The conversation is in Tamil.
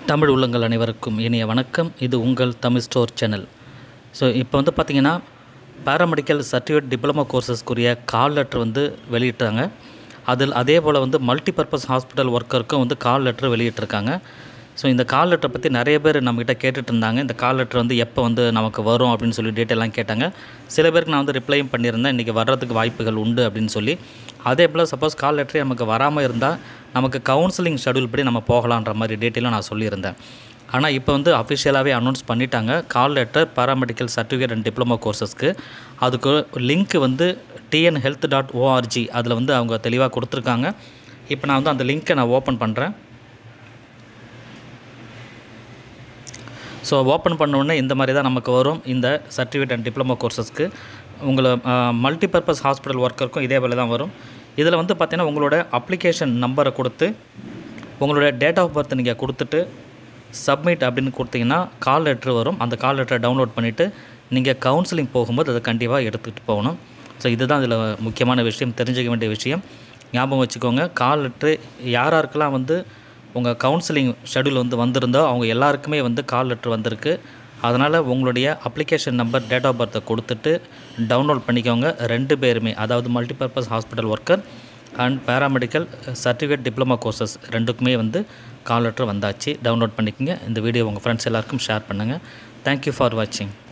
தமிழ் உள்ளங்கள் அனைவருக்கும் இனிய வணக்கம் இது உங்கள் தமிழ் ஸ்டோர் சேனல் ஸோ இப்போ வந்து பார்த்திங்கன்னா பேராமெடிக்கல் சர்டிஃபிகேட் டிப்ளமோ கோர்சஸ்க்குரிய கால் லெட்டர் வந்து வெளியிட்டாங்க அதில் அதே போல் வந்து மல்டிபர்பஸ் ஹாஸ்பிட்டல் ஒர்க்கருக்கும் வந்து கால் லெட்டர் வெளியிட்டிருக்காங்க ஸோ இந்த கால் லெட்டரை பற்றி நிறைய பேர் நம்மக்கிட்ட கேட்டுட்டு இருந்தாங்க இந்த கால் லெட்டர் வந்து எப்போ வந்து நமக்கு வரும் அப்படின்னு சொல்லி டீட்டெயிலாம் கேட்டாங்க சில பேருக்கு நான் வந்து ரிப்ளையும் பண்ணியிருந்தேன் இன்றைக்கி வர்றதுக்கு வாய்ப்புகள் உண்டு அப்படின்னு சொல்லி அதே போல் சப்போஸ் கால் லெட்டரே நமக்கு வராமல் இருந்தால் நமக்கு கவுன்சிலிங் ஷெடியூல் படி நம்ம போகலான்ற மாதிரி டீட்டெயிலும் நான் சொல்லியிருந்தேன் ஆனால் இப்போ வந்து அஃபிஷியலாகவே அனௌன்ஸ் பண்ணிட்டாங்க call letter paramedical certificate and diploma கோர்சஸ்க்கு அதுக்கு லிங்க் வந்து டிஎன் ஹெல்த் டாட் ஓஆர்ஜி அதில் வந்து அவங்க தெளிவாக கொடுத்துருக்காங்க இப்போ நான் வந்து அந்த லிங்க்கை நான் ஓப்பன் பண்ணுறேன் ஸோ ஓப்பன் பண்ண உடனே இந்த மாதிரி தான் நமக்கு வரும் இந்த சர்டிஃபிகேட் அண்ட் டிப்ளமோ கோர்சஸ்க்கு உங்களை மல்டிபர்பஸ் ஹாஸ்பிட்டல் ஒர்க்கருக்கும் இதே போல் தான் வரும் இதில் வந்து பார்த்தீங்கன்னா உங்களோட அப்ளிகேஷன் நம்பரை கொடுத்து உங்களோட டேட் ஆஃப் பர்த் நீங்கள் கொடுத்துட்டு சப்மிட் அப்படின்னு கொடுத்தீங்கன்னா கால் லெட்ரு வரும் அந்த கால் லெட்டரை டவுன்லோட் பண்ணிவிட்டு நீங்கள் கவுன்சிலிங் போகும்போது அதை கண்டிப்பாக எடுத்துகிட்டு போகணும் ஸோ இதுதான் இதில் முக்கியமான விஷயம் தெரிஞ்சுக்க வேண்டிய விஷயம் ஞாபகம் வச்சுக்கோங்க கால் லெட்ரு யார் யாருக்கெல்லாம் வந்து உங்கள் கவுன்சிலிங் ஷெடியூல் வந்து வந்திருந்தோ அவங்க எல்லாருக்குமே வந்து கால் லெட்ரு வந்திருக்கு அதனால் உங்களுடைய அப்ளிகேஷன் நம்பர் டேட் ஆஃப் பர்த்தை கொடுத்துட்டு டவுன்லோட் பண்ணிக்கோங்க ரெண்டு பேருமே அதாவது multipurpose hospital worker and paramedical certificate diploma courses ரெண்டுக்குமே வந்து கால் லெட்டர் வந்தாச்சு டவுன்லோட் பண்ணிக்கோங்க இந்த வீடியோ உங்கள் ஃப்ரெண்ட்ஸ் எல்லாருக்கும் ஷேர் பண்ணுங்கள் தேங்க்யூ ஃபார் வாட்சிங்